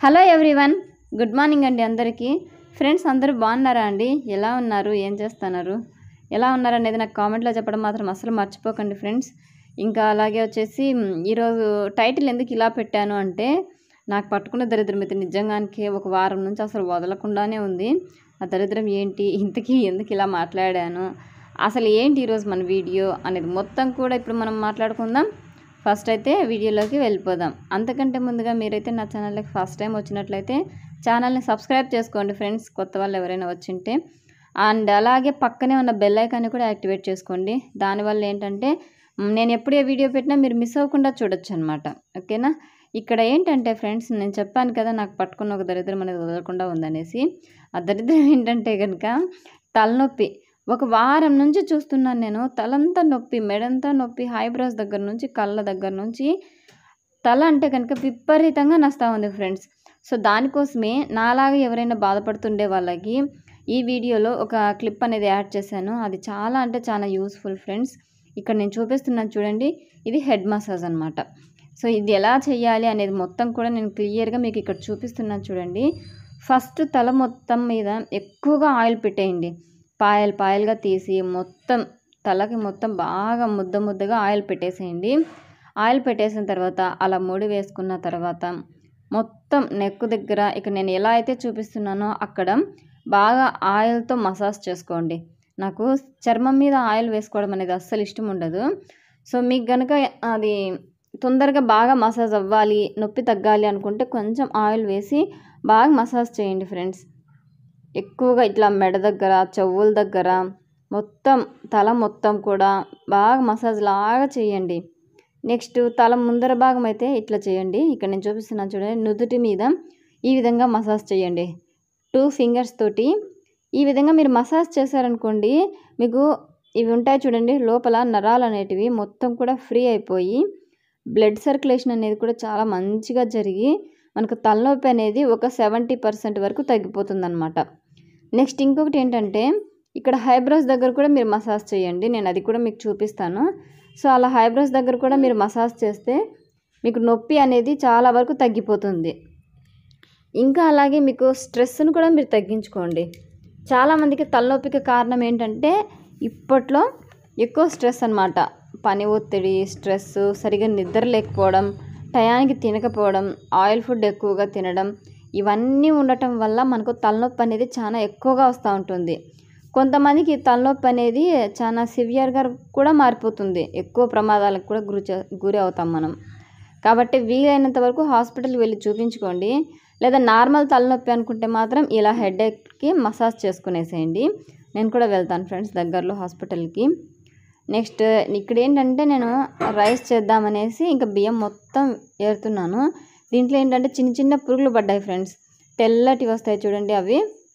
hello everyone good morning అండి అందరికీ friends అందరూ బాగున్నారా అండి ఎలా ఉన్నారు ఏం చేస్తున్నారు ఎలా ఉన్నారు అనేది నాకు కామెంట్లో చెప్పడం మాత్రం అసలు మర్చిపోకండి ఫ్రెండ్స్ ఇంకా అలాగే వచ్చేసి మ్, ఈరోజు టైటిల్ ఎందుకు ఇలా పెట్టాను అంటే నాకు పట్టుకున్న దరిద్రం అయితే నిజంగానికి ఒక వారం నుంచి అసలు వదలకుండానే ఉంది ఆ దరిద్రం ఏంటి ఇంతకీ ఎందుకు ఇలా మాట్లాడాను అసలు ఏంటి ఈరోజు మన వీడియో అనేది మొత్తం కూడా ఇప్పుడు మనం మాట్లాడుకుందాం ఫస్ట్ అయితే వీడియోలోకి వెళ్ళిపోదాం అంతకంటే ముందుగా మీరైతే నా ఛానల్కి ఫస్ట్ టైం వచ్చినట్లయితే ఛానల్ని సబ్స్క్రైబ్ చేసుకోండి ఫ్రెండ్స్ కొత్త వాళ్ళు ఎవరైనా వచ్చింటే అండ్ అలాగే పక్కనే ఉన్న బెల్ ఐకాన్ని కూడా యాక్టివేట్ చేసుకోండి దానివల్ల ఏంటంటే మ్, నేను ఎప్పుడు ఏ వీడియో పెట్టినా మీరు మిస్ అవ్వకుండా చూడొచ్చు అనమాట ఓకేనా ఇక్కడ ఏంటంటే ఫ్రెండ్స్ నేను చెప్పాను కదా నాకు పట్టుకున్న ఒక దరిద్రం అనేది వదలకుండా ఉందనేసి ఆ దరిద్రం ఏంటంటే కనుక తలనొప్పి ఒక వారం నుంచి చూస్తున్నాను నేను తలంతా నొప్పి మెడంతా నొప్పి హైబ్రోస్ దగ్గర నుంచి కళ్ళ దగ్గర నుంచి తల అంటే కనుక విపరీతంగా నస్తా ఉంది ఫ్రెండ్స్ సో దానికోసమే నాలాగా ఎవరైనా బాధపడుతుండే వాళ్ళకి ఈ వీడియోలో ఒక క్లిప్ అనేది యాడ్ చేశాను అది చాలా అంటే చాలా యూస్ఫుల్ ఫ్రెండ్స్ ఇక్కడ నేను చూపిస్తున్నాను చూడండి ఇది హెడ్ మసాజ్ అనమాట సో ఇది ఎలా చేయాలి అనేది మొత్తం కూడా నేను క్లియర్గా మీకు ఇక్కడ చూపిస్తున్నాను చూడండి ఫస్ట్ తల మొత్తం మీద ఎక్కువగా ఆయిల్ పెట్టేయండి పాయలు పాయలుగా తీసి మొత్తం తలకి మొత్తం బాగా ముద్ద ముద్దగా ఆయిల్ పెట్టేసేయండి ఆయిల్ పెట్టేసిన తర్వాత అలా ముడి వేసుకున్న తర్వాత మొత్తం నెక్ దగ్గర ఇక నేను ఎలా అయితే చూపిస్తున్నానో అక్కడ బాగా ఆయిల్తో మసాజ్ చేసుకోండి నాకు చర్మం మీద ఆయిల్ వేసుకోవడం అనేది అస్సలు ఇష్టం ఉండదు సో మీకు కనుక అది తొందరగా బాగా మసాజ్ అవ్వాలి నొప్పి తగ్గాలి అనుకుంటే కొంచెం ఆయిల్ వేసి బాగా మసాజ్ చేయండి ఫ్రెండ్స్ ఎక్కువగా ఇట్లా మెడ దగ్గర చెవుల దగ్గర మొత్తం తల మొత్తం కూడా బాగా మసాజ్ లాగా చేయండి నెక్స్ట్ తల ముందర భాగం అయితే ఇట్లా చేయండి ఇక్కడ నేను చూపిస్తున్నాను చూడండి నుదుటి మీద ఈ విధంగా మసాజ్ చేయండి టూ ఫింగర్స్ తోటి ఈ విధంగా మీరు మసాజ్ చేశారనుకోండి మీకు ఇవి ఉంటాయి చూడండి లోపల నరాలు అనేటివి మొత్తం కూడా ఫ్రీ అయిపోయి బ్లడ్ సర్క్యులేషన్ అనేది కూడా చాలా మంచిగా జరిగి మనకు తలనొప్పి అనేది ఒక సెవెంటీ పర్సెంట్ వరకు తగ్గిపోతుంది అనమాట నెక్స్ట్ ఇంకొకటి ఏంటంటే ఇక్కడ హైబ్రోస్ దగ్గర కూడా మీరు మసాజ్ చేయండి నేను అది కూడా మీకు చూపిస్తాను సో అలా హైబ్రోస్ దగ్గర కూడా మీరు మసాజ్ చేస్తే మీకు నొప్పి అనేది చాలా వరకు తగ్గిపోతుంది ఇంకా అలాగే మీకు స్ట్రెస్ను కూడా మీరు తగ్గించుకోండి చాలామందికి తలనొప్పికి కారణం ఏంటంటే ఇప్పట్లో ఎక్కువ స్ట్రెస్ అన్నమాట పని ఒత్తిడి స్ట్రెస్ సరిగా నిద్ర లేకపోవడం టయానికి తినకపోవడం ఆయిల్ ఫుడ్ ఎక్కువగా తినడం ఇవన్నీ ఉండటం వల్ల మనకు తలనొప్పి అనేది చాలా ఎక్కువగా వస్తూ ఉంటుంది కొంతమందికి తలనొప్పి అనేది చాలా సివియర్గా కూడా మారిపోతుంది ఎక్కువ ప్రమాదాలకు కూడా గురి చే- గురి అవుతాం మనం కాబట్టి వీలైనంత వరకు హాస్పిటల్కి వెళ్ళి చూపించుకోండి లేదా నార్మల్ తలనొప్పి అనుకుంటే మాత్రం ఇలా హెడేక్కి మసాజ్ చేసుకునేసేయండి నేను కూడా వెళ్తాను ఫ్రెండ్స్ దగ్గరలో హాస్పిటల్కి నెక్స్ట్ ఇక్కడ ఏంటంటే నేను రైస్ చేద్దామనేసి ఇంకా బియ్యం మొత్తం ఏరుతున్నాను దీంట్లో ఏంటంటే చిన్న చిన్న పురుగులు పడ్డాయి ఫ్రెండ్స్ తెల్లటి వస్తాయి చూడండి అవి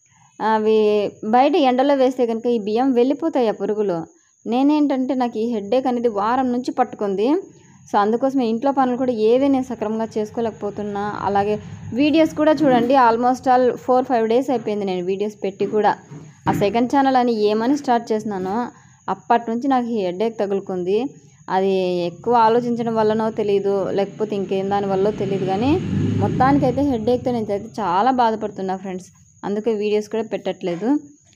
అవి బయట ఎండలో వేస్తే కనుక ఈ బియ్యం వెళ్ళిపోతాయి ఆ పురుగులు నేనేంటంటే నాకు ఈ హెడ్ఏక్ అనేది వారం నుంచి పట్టుకుంది సో అందుకోసం ఇంట్లో పనులు కూడా ఏవీ నేను సక్రమంగా చేసుకోలేకపోతున్నా అలాగే వీడియోస్ కూడా చూడండి almost all four five days అయిపోయింది నేను వీడియోస్ పెట్టి కూడా ఆ సెకండ్ ఛానల్ అని ఏమని స్టార్ట్ చేసినానో అప్పటి నుంచి నాకు ఈ హెడ్ఏక్ తగులుకుంది అది ఎక్కువ ఆలోచించడం వల్లనో తెలియదు లేకపోతే ఇంకేం దాని వల్ల తెలియదు కానీ మొత్తానికైతే హెడ్ఏక్తో నేను అయితే చాలా బాధపడుతున్నా ఫ్రెండ్స్ అందుకే వీడియోస్ కూడా పెట్టట్లేదు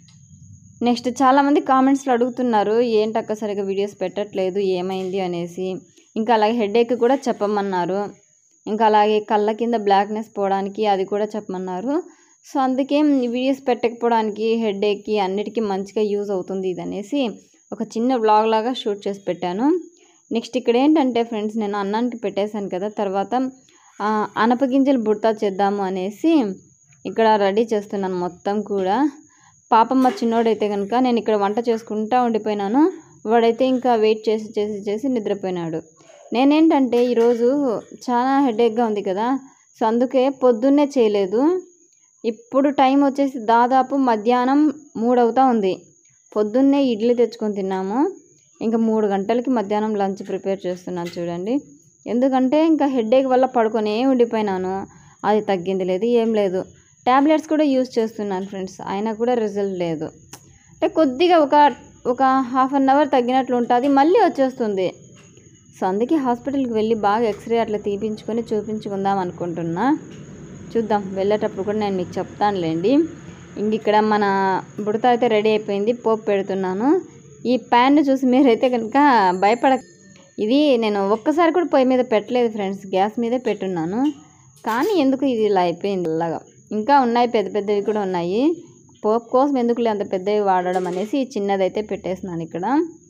నెక్స్ట్ చాలామంది కామెంట్స్లో అడుగుతున్నారు ఏంటక్క సరిగా వీడియోస్ పెట్టట్లేదు ఏమైంది అనేసి ఇంకా అలాగే హెడేక్ కూడా చెప్పమన్నారు ఇంకా అలాగే కళ్ళ కింద బ్లాక్నెస్ పోవడానికి అది కూడా చెప్పమన్నారు సో అందుకే ఈ వీడియోస్ పెట్టకపోవడానికి హెడేక్కి అన్నిటికీ మంచిగా యూజ్ అవుతుంది ఇది అనేసి ఒక చిన్న వ్లాగ్ లాగా షూట్ చేసి పెట్టాను నెక్స్ట్ ఇక్కడ ఏంటంటే ఫ్రెండ్స్ నేను అన్నానికి పెట్టేశాను కదా తర్వాత ఆ, అనపగింజలు బుడతా చేద్దాము అనేసి ఇక్కడ రెడీ చేస్తున్నాను మొత్తం కూడా పాపమ్మ చిన్నోడైతే కనుక నేను ఇక్కడ వంట చేసుకుంటా ఉండిపోయినాను వాడైతే ఇంకా వెయిట్ చేసి చేసి చేసి నిద్రపోయినాడు నేనేంటంటే ఈరోజు చాలా హెడేక్గా ఉంది కదా సో అందుకే పొద్దున్నే చేయలేదు ఇప్పుడు టైం వచ్చేసి దాదాపు మధ్యాహ్నం మూడు అవుతా ఉంది పొద్దున్నే ఇడ్లీ తెచ్చుకొని తిన్నాము ఇంకా మూడు గంటలకి మధ్యాహ్నం లంచ్ ప్రిపేర్ చేస్తున్నాను చూడండి ఎందుకంటే ఇంకా హెడేక్ వల్ల పడుకొనే ఉండిపోయినాను అది తగ్గింది లేదు ఏం లేదు ట్యాబ్లెట్స్ కూడా యూస్ చేస్తున్నాను ఫ్రెండ్స్ అయినా కూడా రిజల్ట్ లేదు అంటే కొద్దిగా ఒక ఒక హాఫ్ అన్ అవర్ తగ్గినట్లు ఉంటుంది మళ్ళీ వచ్చేస్తుంది సో అందుకే హాస్పిటల్కి వెళ్ళి బాగా ఎక్స్రే అట్లా తీపించుకొని చూపించుకుందాం అనుకుంటున్నా చూద్దాం వెళ్ళేటప్పుడు కూడా నేను మీకు చెప్తానులేండి ఇంక ఇక్కడ మన బుడత అయితే రెడీ అయిపోయింది పోపు పెడుతున్నాను ఈ ప్యాన్ చూసి మీరైతే కనుక భయపడ ఇది నేను ఒక్కసారి కూడా పొయ్యి మీద పెట్టలేదు ఫ్రెండ్స్ గ్యాస్ మీదే పెట్టున్నాను కానీ ఎందుకు ఇది ఇలా అయిపోయింది ఇలాగా ఇంకా ఉన్నాయి పెద్ద పెద్దవి కూడా ఉన్నాయి పోపు కోసం ఎందుకులే అంత పెద్దవి వాడడం అనేసి ఈ చిన్నదైతే పెట్టేసినాను ఇక్కడ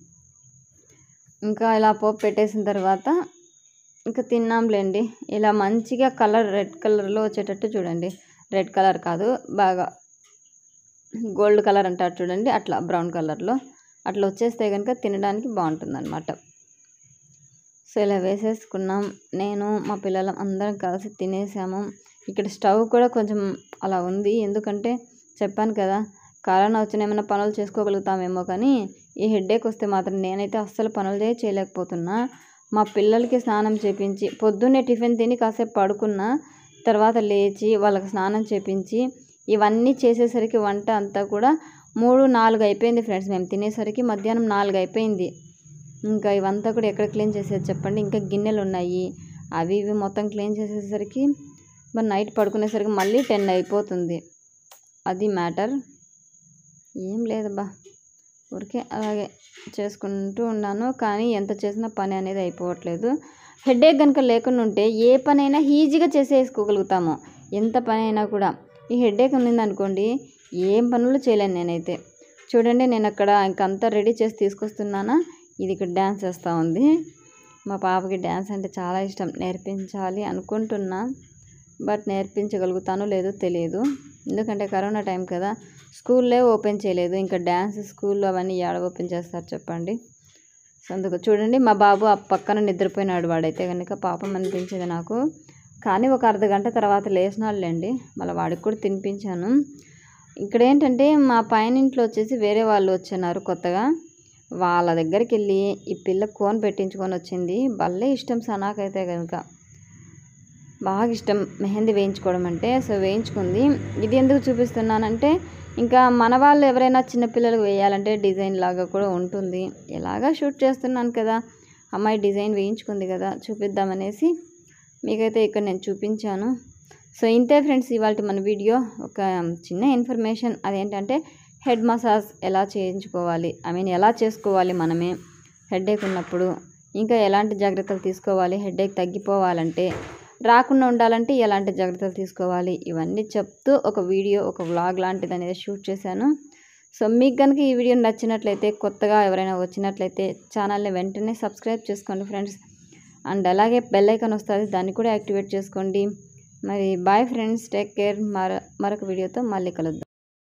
ఇంకా ఇలా పోపు పెట్టేసిన తర్వాత ఇంకా తిన్నాంలేండి ఇలా మంచిగా కలర్ రెడ్ కలర్లో వచ్చేటట్టు చూడండి రెడ్ కలర్ కాదు బాగా గోల్డ్ కలర్ అంటారు చూడండి అట్లా బ్రౌన్ కలర్లో అట్లా వచ్చేస్తే కనుక తినడానికి బాగుంటుంది సో ఇలా వేసేసుకున్నాం నేను మా పిల్లలం అందరం కలిసి తినేసాము ఇక్కడ స్టవ్ కూడా కొంచెం అలా ఉంది ఎందుకంటే చెప్పాను కదా కరోనా వచ్చిన ఏమైనా పనులు చేసుకోగలుగుతామేమో కానీ ఈ హెడ్ఏక్ వస్తే మాత్రం నేనైతే అస్సలు పనులు చేయలేకపోతున్నా మా పిల్లలకి స్నానం చేపించి పొద్దున్నే టిఫిన్ తిని కాసేపు పడుకున్నా తర్వాత లేచి వాళ్ళకి స్నానం చేపించి ఇవన్నీ చేసేసరికి వంట అంతా కూడా మూడు నాలుగు అయిపోయింది ఫ్రెండ్స్ మేము తినేసరికి మధ్యాహ్నం నాలుగు అయిపోయింది ఇంకా ఇవంతా కూడా ఎక్కడ క్లీన్ చేసేది చెప్పండి ఇంకా గిన్నెలు ఉన్నాయి అవి ఇవి మొత్తం క్లీన్ చేసేసరికి మరి నైట్ పడుకునేసరికి మళ్ళీ టెన్ అయిపోతుంది అది మ్యాటర్ ఏం లేదబ్బా ఊరికే అలాగే చేసుకుంటూ ఉన్నాను కానీ ఎంత చేసినా పని అనేది అయిపోవట్లేదు హెడేక్ కనుక లేకుండా ఉంటే ఏ పనైనా ఈజీగా చేసేసుకోగలుగుతాము ఎంత పని అయినా కూడా ఈ హెడేక్ ఉన్నింది అనుకోండి ఏం పనులు చేయలేను నేనైతే చూడండి నేను అక్కడ ఇంకంతా రెడీ చేసి తీసుకొస్తున్నానా ఇది ఇక్కడ డ్యాన్స్ చేస్తూ ఉంది మా పాపకి డ్యాన్స్ అంటే చాలా ఇష్టం నేర్పించాలి అనుకుంటున్నా బట్ నేర్పించగలుగుతానో లేదో తెలియదు ఎందుకంటే కరోనా టైం కదా స్కూల్లే ఓపెన్ చేయలేదు ఇంకా డ్యాన్స్ స్కూల్లో అవన్నీ ఏడ ఓపెన్ చేస్తారు చెప్పండి సో అందుకు చూడండి మా బాబు ఆ పక్కన నిద్రపోయినాడు వాడైతే కనుక పాపం అనిపించేది నాకు కానీ ఒక అర్ధ గంట తర్వాత లేచినాడులేండి మళ్ళీ వాడికి కూడా తినిపించాను ఇక్కడ ఏంటంటే మా పైన ఇంట్లో వచ్చేసి వేరే వాళ్ళు వచ్చినారు కొత్తగా వాళ్ళ దగ్గరికి వెళ్ళి ఈ పిల్ల కోన్ పెట్టించుకొని వచ్చింది భలే ఇష్టం సనాకైతే కనుక బాగా ఇష్టం మెహందీ వేయించుకోవడం అంటే సో వేయించుకుంది ఇది ఎందుకు చూపిస్తున్నానంటే ఇంకా మన వాళ్ళు ఎవరైనా చిన్నపిల్లలకు వేయాలంటే డిజైన్ లాగా కూడా ఉంటుంది ఎలాగా షూట్ చేస్తున్నాను కదా అమ్మాయి డిజైన్ వేయించుకుంది కదా చూపిద్దామనేసి మీకైతే ఇక్కడ నేను చూపించాను సో ఇంతే ఫ్రెండ్స్ ఇవాళ మన వీడియో ఒక చిన్న ఇన్ఫర్మేషన్ అదేంటంటే హెడ్ మసాజ్ ఎలా చేయించుకోవాలి ఐ మీన్ ఎలా చేసుకోవాలి మనమే హెడేక్ ఉన్నప్పుడు ఇంకా ఎలాంటి జాగ్రత్తలు తీసుకోవాలి హెడేక్ తగ్గిపోవాలంటే రాకుండా ఉండాలంటే ఎలాంటి జాగ్రత్తలు తీసుకోవాలి ఇవన్నీ చెప్తూ ఒక వీడియో ఒక వ్లాగ్ లాంటిది అనేది షూట్ చేశాను సో మీకు కనుక ఈ వీడియో నచ్చినట్లయితే కొత్తగా ఎవరైనా వచ్చినట్లయితే ఛానల్ని వెంటనే సబ్స్క్రైబ్ చేసుకోండి ఫ్రెండ్స్ అండ్ అలాగే బెల్ ఐకాన్ వస్తుంది దాన్ని కూడా యాక్టివేట్ చేసుకోండి మరి బాయ్ ఫ్రెండ్స్ టేక్ కేర్ మర మరొక వీడియోతో మళ్ళీ కలుద్దాం